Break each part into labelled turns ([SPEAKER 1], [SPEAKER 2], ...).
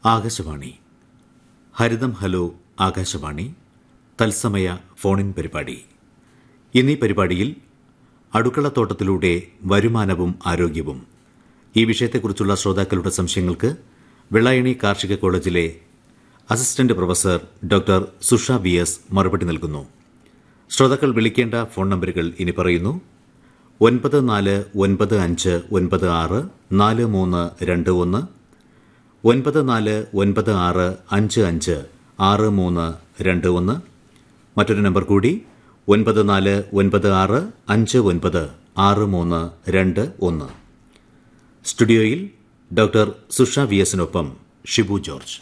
[SPEAKER 1] ആകാശവാണി ഹരിതം hello Akashvani തത്സമയ ഫോണിൻ പരിപാടി ഇന്നീ പരിപാടിയിൽ അടുക്കളത്തോട്ടത്തിലൂടെ വരുമാനവും ആരോഗ്യവും ഈ വിഷയത്തെക്കുറിച്ചുള്ള ശ്രോതാക്കളുടെ സംശയങ്ങൾക്ക് വെള്ളായണി കാർഷിക കോളേജിലെ assistant professor doctor Susha V S മറുപടി നൽകുന്നു ശ്രോതാക്കൾ വിളിക്കേണ്ട ഫോൺ നമ്പറുകൾ ഇനി പറയുന്നു ഒൻപത് നാല് ഒൻപത് അഞ്ച് ഒൻപത് ആറ് നാല് മൂന്ന് രണ്ട് ഒന്ന് ഒൻപത് നാല് ഒൻപത് ആറ് അഞ്ച് അഞ്ച് ആറ് മൂന്ന് രണ്ട് ഒന്ന് മറ്റൊരു നമ്പർ കൂടി ഒൻപത് നാല് ഒൻപത് ആറ് അഞ്ച് ഒൻപത് ആറ് മൂന്ന് രണ്ട് ഒന്ന് സ്റ്റുഡിയോയിൽ ഡോക്ടർ സുഷ വി എസിനൊപ്പം ഷിബു ജോർജ്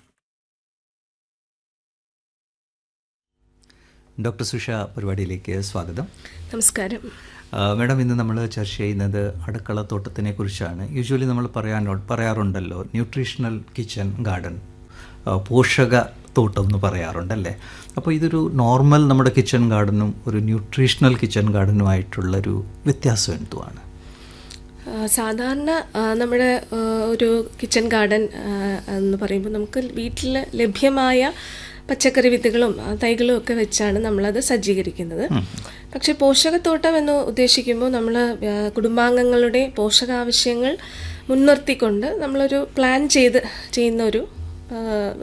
[SPEAKER 2] ഡോക്ടർ സുഷ പരിപാടിയിലേക്ക് സ്വാഗതം
[SPEAKER 3] നമസ്കാരം
[SPEAKER 2] ആ, മാഡം ഇന്ന് നമ്മൾ ചർച്ച ചെയ്യുന്നത് അടുക്കളത്തോട്ടത്തിനെ കുറിച്ചാണ് യൂഷ്വലി നമ്മൾ പറയാനോ പറയാറുണ്ടല്ലോ ന്യൂട്രീഷണൽ കിച്ചൺ ഗാർഡൻ പോഷക തോട്ടം എന്ന് പറയാറുണ്ടല്ലേ അപ്പോൾ ഇതൊരു നോർമൽ നമ്മുടെ കിച്ചൺ ഗാർഡനും ഒരു ന്യൂട്രീഷണൽ കിച്ചൺ ഗാർഡനുമായിട്ടുള്ളൊരു വ്യത്യാസം എന്തുവാണ്
[SPEAKER 3] ആ, സാധാരണ ആ, നമ്മുടെ ആ, ഒരു കിച്ചൺ ഗാർഡൻ ആ, എന്ന് പറയുമ്പോൾ നമുക്ക് വീട്ടിൽ ലഭ്യമായ പച്ചക്കറി വിത്തുകളും ആ, തൈകളും ഒക്കെ വെച്ചാണ് നമ്മളത് സജ്ജീകരിക്കുന്നത് പക്ഷെ പോഷകത്തോട്ടം എന്ന് ഉദ്ദേശിക്കുമ്പോൾ നമ്മൾ ആ, കുടുംബാംഗങ്ങളുടെ പോഷകാവശ്യങ്ങൾ മുൻനിർത്തിക്കൊണ്ട് നമ്മളൊരു പ്ലാൻ ചെയ്ത് ചെയ്യുന്ന ഒരു ആ,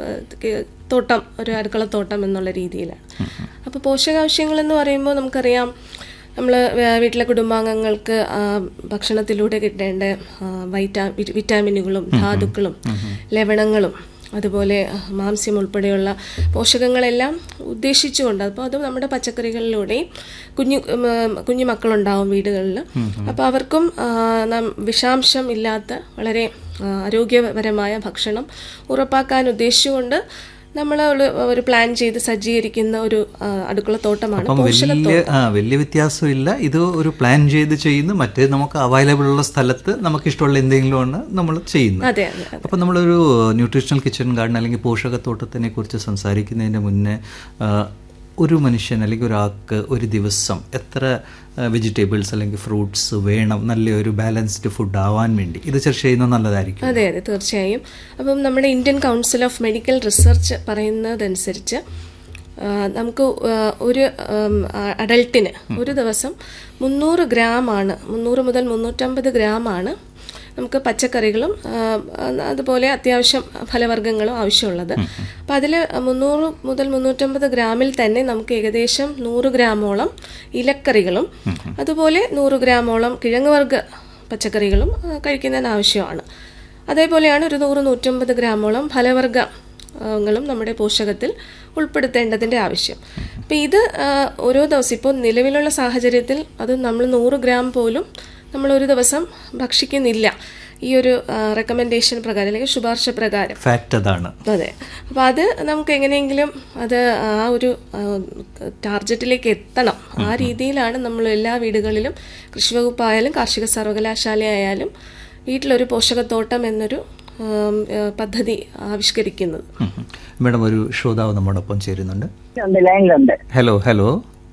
[SPEAKER 3] ക- തോട്ടം ഒരു അടുക്കളത്തോട്ടം എന്നുള്ള രീതിയിലാണ് അപ്പോൾ പോഷകാവശ്യങ്ങൾ എന്ന് പറയുമ്പോൾ നമുക്കറിയാം നമ്മൾ വീട്ടിലെ കുടുംബാംഗങ്ങൾക്ക് ആ, ഭക്ഷണത്തിലൂടെ കിട്ടേണ്ട ആ, വൈറ്റാ വി- വിറ്റാമിനുകളും ധാതുക്കളും ലവണങ്ങളും അതുപോലെ മാംസ്യം ഉൾപ്പെടെയുള്ള പോഷകങ്ങളെല്ലാം ഉദ്ദേശിച്ചുകൊണ്ട് അപ്പോൾ അത് നമ്മുടെ പച്ചക്കറികളിലൂടെയും കുഞ്ഞു ഉം, കുഞ്ഞു മക്കളുണ്ടാവും വീടുകളിൽ അപ്പോൾ അവർക്കും ആ, നാം വിഷാംശം ഇല്ലാത്ത വളരെ ആ, ആരോഗ്യപരമായ ഭക്ഷണം ഉറപ്പാക്കാൻ ഉദ്ദേശിച്ചുകൊണ്ട് നമ്മൾ ഒരു പ്ലാൻ ചെയ്ത് സജ്ജീകരിക്കുന്ന ഒരു ആ, അടുക്കളത്തോട്ടമാണ്
[SPEAKER 2] അപ്പം വലിയ ആ വലിയ വ്യത്യാസമില്ല ഇത് ഒരു പ്ലാൻ ചെയ്ത് ചെയ്യുന്നു മറ്റേ നമുക്ക് അവൈലബിൾ ഉള്ള സ്ഥലത്ത് നമുക്ക് ഇഷ്ടമുള്ള എന്തെങ്കിലുമാണ് നമ്മൾ ചെയ്യുന്നത്
[SPEAKER 3] അതെ അതെ
[SPEAKER 2] അപ്പം നമ്മളൊരു ന്യൂട്രീഷണൽ കിച്ചൺ ഗാർഡൻ അല്ലെങ്കിൽ പോഷകത്തോട്ടത്തിനെ കുറിച്ച് സംസാരിക്കുന്നതിന് മുന്നേ ആ, ഒരു മനുഷ്യൻ അല്ലെങ്കിൽ ഒരാൾക്ക് ഒരു ദിവസം എത്ര വെജിറ്റബിൾസ് അല്ലെങ്കിൽ ഫ്രൂട്ട്സ് വേണം നല്ലൊരു ബാലൻസ്ഡ് ഫുഡ് ആവാൻ വേണ്ടി ഇത് ചർച്ച ചെയ്യുന്നത് നല്ലതായിരിക്കും
[SPEAKER 3] അതെ അതെ തീർച്ചയായും അപ്പം നമ്മുടെ Indian council of medical research പറയുന്നതനുസരിച്ച് ആ, നമുക്ക് ആ, ഒരു അഡൽട്ടിന് ഒരു ദിവസം മുന്നൂറ് ഗ്രാമാണ് മുന്നൂറ് മുതൽ മുന്നൂറ്റമ്പത് ഗ്രാമാണ് നമുക്ക് പച്ചക്കറികളും ആ, അതുപോലെ അത്യാവശ്യം ഫലവർഗ്ഗങ്ങളും ആവശ്യമുള്ളത് അപ്പം അതിൽ മുന്നൂറ് മുതൽ മുന്നൂറ്റമ്പത് ഗ്രാമിൽ തന്നെ നമുക്ക് ഏകദേശം നൂറ് ഗ്രാമോളം ഇലക്കറികളും അതുപോലെ നൂറ് ഗ്രാമോളം കിഴങ്ങുവർഗ്ഗ പച്ചക്കറികളും ആ, കഴിക്കുന്നതിന് ആവശ്യമാണ് അതേപോലെയാണ് ഒരു നൂറ് നൂറ്റമ്പത് ഗ്രാമോളം ഫലവർഗ്ഗങ്ങളും നമ്മുടെ പോഷകത്തിൽ ഉൾപ്പെടുത്തേണ്ടതിൻ്റെ ആവശ്യം അപ്പം ഇത് ആ, ഓരോ ദിവസം ഇപ്പോൾ നിലവിലുള്ള സാഹചര്യത്തിൽ അത് നമ്മൾ നൂറ് ഗ്രാം പോലും നമ്മൾ ഒരു ദിവസം ഭക്ഷിക്കുന്നില്ല ഈ ഒരു റെക്കമെൻഡേഷൻ പ്രകാരം അല്ലെങ്കിൽ ശുപാർശ പ്രകാരം
[SPEAKER 2] ഫാക്റ്റ് അതാണ്
[SPEAKER 3] അതെ അപ്പോൾ അത് നമുക്ക് എങ്ങനെയെങ്കിലും അത് ആ ഒരു ആ, ടാർഗറ്റിലേക്ക് എത്തണം ആ രീതിയിലാണ് നമ്മൾ എല്ലാ വീടുകളിലും കൃഷി വകുപ്പായാലും കാർഷിക സർവകലാശാലയായാലും വീട്ടിലൊരു പോഷകത്തോട്ടം എന്നൊരു ആം, ആ, പദ്ധതി ആവിഷ്കരിക്കുന്നത്
[SPEAKER 2] ഉം ഉം. മാഡം ഒരു ശ്രോതാവ് നമ്മോടൊപ്പം ചേരുന്നുണ്ട്
[SPEAKER 4] ഉണ്ട് ലൈനിലുണ്ട്
[SPEAKER 2] ഹലോ ഹലോ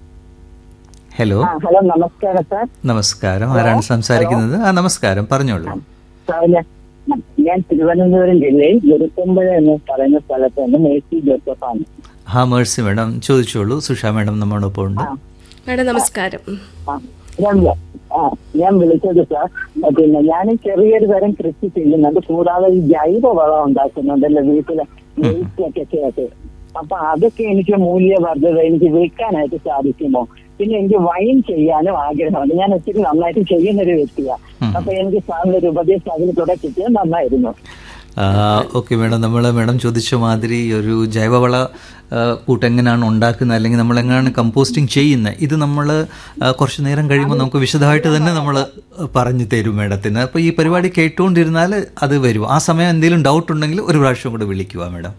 [SPEAKER 2] ഹലോ
[SPEAKER 4] ആ ഹലോ നമസ്കാരം സാർ
[SPEAKER 2] നമസ്കാരം ആരാണ് സംസാരിക്കുന്നത് ആ നമസ്കാരം പറഞ്ഞോളൂ
[SPEAKER 4] സാർ ഞാൻ ഞാൻ തിരുവനന്തപുരം ജില്ലയിൽ ഗുരുക്കുമ്പഴ എന്ന് പറയുന്ന സ്ഥലത്ത് നിന്ന് മേഴ്സി ജോസഫാണ്
[SPEAKER 2] ഹാ മേഴ്സി മാഡം ചോദിച്ചോളൂ സുഷ മാഡം നമ്മോടൊപ്പം ഉണ്ട്
[SPEAKER 3] മാഡം നമസ്കാരം
[SPEAKER 4] ആ ഞാൻ വ- ആ ഞാൻ വിളിച്ചത് സാർ പിന്നെ ഞാൻ ചെറിയൊരു തരം കൃഷി ചെയ്യുന്നുണ്ട് കൂടാതെ ഈ ജൈവ വളം ഉണ്ടാക്കുന്നുണ്ടല്ലോ വീട്ടിലെ വേസ്റ്റ് ഒക്കെ ചേർത്ത് അപ്പൊ അതൊക്കെ എനിക്ക് മൂല്യവർദ്ധത എനിക്ക് വിൽക്കാനായിട്ട് സാധിക്കുമോ പിന്നെ എനിക്ക് വൈൻ ചെയ്യാനും ആഗ്രഹമുണ്ട് ഞാൻ ഒത്തിരി നന്നായിട്ട് ചെയ്യുന്ന ഒരു വ്യക്തിയാണ് അപ്പൊ എനിക്ക് സാറിന്റെ ഒരു ഉപദേശം അതിൽ കൂടെ കിട്ടിയാൽ നന്നായിരുന്നു
[SPEAKER 2] ഓക്കെ മാഡം നമ്മൾ മാഡം ചോദിച്ച മാതിരി ഒരു ജൈവവള ആ, കൂട്ടെങ്ങനെയാണ് ഉണ്ടാക്കുന്നത് അല്ലെങ്കിൽ നമ്മൾ എങ്ങനെയാണ് കമ്പോസ്റ്റിംഗ് ചെയ്യുന്നത് ഇത് നമ്മൾ കുറച്ച് നേരം കഴിയുമ്പോൾ നമുക്ക് വിശദമായിട്ട് തന്നെ നമ്മൾ പറഞ്ഞു തരും മാഡത്തിന് അപ്പോൾ ഈ പരിപാടി കേട്ടുകൊണ്ടിരുന്നാൽ അത് വരും ആ സമയം എന്തെങ്കിലും ഡൗട്ട് ഉണ്ടെങ്കിൽ ഒരു പ്രാവശ്യം കൂടെ വിളിക്കുക മാഡം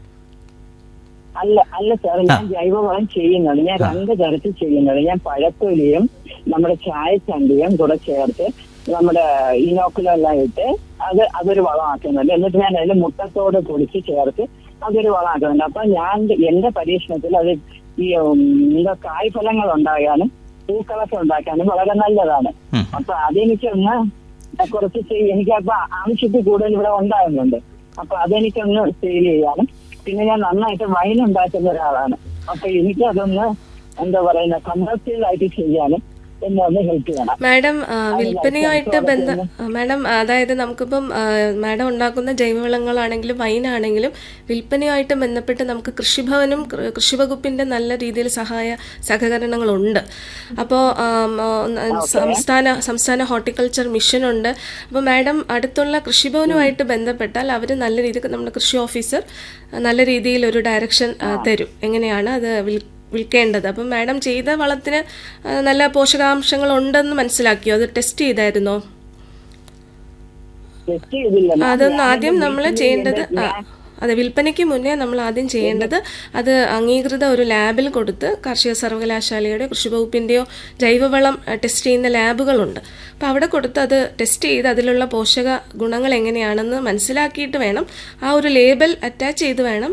[SPEAKER 4] അല്ല അല്ല സാർ ഞാൻ ജൈവവളം ചെയ്യുന്നുണ്ട് ഞാൻ രണ്ട് തരത്തിൽ ചെയ്യുന്നുണ്ട് ഞാൻ പഴത്തൊലിയും നമ്മുടെ ചായച്ചണ്ടിയും കൂടെ ചേർത്ത് നമ്മുടെ ഇനോക്കുലെല്ലാം ഇട്ട് അത് അതൊരു വളമാക്കുന്നുണ്ട് എന്നിട്ട് ഞാൻ അതിൽ മുട്ടത്തോട് പൊടിച്ച് ചേർത്ത് അതൊരു വളമാക്കുന്നുണ്ട് അപ്പൊ ഞാൻ എന്റെ പരീക്ഷണത്തിൽ അത് ഈ ഉം, എന്താ കായ്ഫലങ്ങൾ ഉണ്ടാകാനും പൂക്കളൊക്കെ ഉണ്ടാക്കാനും വളരെ നല്ലതാണ്
[SPEAKER 2] ഉം.
[SPEAKER 4] അപ്പൊ അതെനിക്കൊന്ന് കുറച്ച് ചെയ്യ- എനിക്കപ്പോ ആവശ്യത്തിൽ കൂടുതൽ ഇവിടെ ഉണ്ടാകുന്നുണ്ട് അപ്പൊ അതെനിക്കൊന്ന് സെയിൽ ചെയ്യാനും പിന്നെ ഞാൻ നന്നായിട്ട് വൈൻ ഉണ്ടാക്കുന്ന ഒരാളാണ് അപ്പൊ എനിക്ക് അതൊന്ന് എന്താ പറയുന്ന കമേഴ്സ്യൽ ആയിട്ട് ചെയ്യാനും എന്നെ ഒന്ന് ഹെൽപ്പ് ചെയ്യണം
[SPEAKER 3] മാഡം ആ, വിൽപ്പനയുമായിട്ട് ബന്ധ ആ, മാഡം അതായത് നമുക്കിപ്പം ആ, മാഡം ഉണ്ടാക്കുന്ന ജൈവവളങ്ങളാണെങ്കിലും വൈനാണെങ്കിലും വിൽപ്പനയുമായിട്ട് ബന്ധപ്പെട്ട് നമുക്ക് കൃഷിഭവനും കൃ- കൃഷിവകുപ്പിന്റെ നല്ല രീതിയിൽ സഹായ സഹകരണങ്ങളുണ്ട് അപ്പോൾ സംസ്ഥാന സംസ്ഥാന ഹോർട്ടിക്കൾച്ചർ മിഷൻ ഉണ്ട് അപ്പോൾ മാഡം അടുത്തുള്ള കൃഷിഭവനുമായിട്ട് ബന്ധപ്പെട്ടാൽ അവർ നല്ല രീതിക്ക് നമ്മുടെ കൃഷി ഓഫീസർ നല്ല രീതിയിൽ ഒരു ഡയറക്ഷൻ ആ, തരും എങ്ങനെയാണ് അത് വിൽ വിൽക്കേണ്ടത് അപ്പം മാഡം ചെയ്ത വളത്തിന് ആ, നല്ല പോഷകാംശങ്ങൾ ഉണ്ടെന്ന് മനസ്സിലാക്കിയോ അത് ടെസ്റ്റ് ചെയ്തായിരുന്നോ
[SPEAKER 4] ടെസ്റ്റ് ചെയ്തില്ല മാം.
[SPEAKER 3] അതൊന്നും
[SPEAKER 4] ഞാൻ
[SPEAKER 3] ആദ്യം
[SPEAKER 4] എൻ്റെ
[SPEAKER 3] നമ്മൾ
[SPEAKER 4] വീട്ടിൽ
[SPEAKER 3] ചെയ്യേണ്ടത്
[SPEAKER 4] എൻ്റെ-
[SPEAKER 3] ആ, അതെ വിൽപ്പനയ്ക്ക് മുന്നേ നമ്മൾ ആദ്യം ചെയ്യേണ്ടത് അത് അംഗീകൃത ഒരു ലാബിൽ കൊടുത്ത് കാർഷിക സർവകലാശാലയുടെ കൃഷിവകുപ്പിന്റെയോ ജൈവവളം ആ, ടെസ്റ്റ് ചെയ്യുന്ന ലാബുകളുണ്ട് അപ്പോൾ അവിടെ കൊടുത്ത് അത് ടെസ്റ്റ് ചെയ്ത് അതിലുള്ള പോഷക ഗുണങ്ങൾ എങ്ങനെയാണെന്ന് മനസ്സിലാക്കിയിട്ട് വേണം ആ ഒരു ലേബൽ അറ്റാച്ച് ചെയ്ത് വേണം